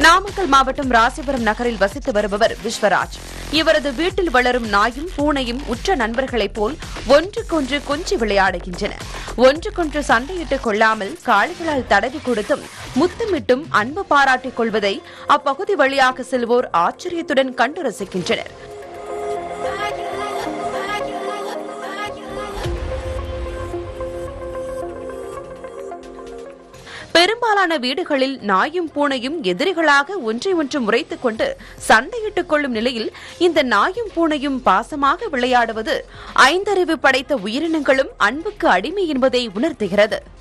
நாமக்கல் மாவட்டம் ராசிபுரம் நகரில் வசித்து வருபவர் விஸ்வராஜ் இவரது வீட்டில் வளரும் நாயும் பூனையும் உற்ற நண்பர்களைப் போல் ஒன்றுக்கொன்று கொஞ்சி விளையாடுகின்றன ஒன்றுக்கொன்று சண்டையிட்டுக் கொள்ளாமல் கால்களால் தடவி கொடுத்தும் முத்தமிட்டும் அன்பு பாராட்டிக் கொள்வதை அப்பகுதி வழியாக செல்வோர் ஆச்சரியத்துடன் கண்டு ரசிக்கின்றனர் பெரும்பாலான வீடுகளில் நாயும் பூனையும் எதிரிகளாக ஒன்றை ஒன்று முறைத்துக் கொண்டு சண்டையிட்டுக் கொள்ளும் நிலையில் இந்த நாயும் பூனையும் பாசமாக விளையாடுவது ஐந்தறிவு படைத்த உயிரினங்களும் அன்புக்கு அடிமை என்பதை உணர்த்துகிறது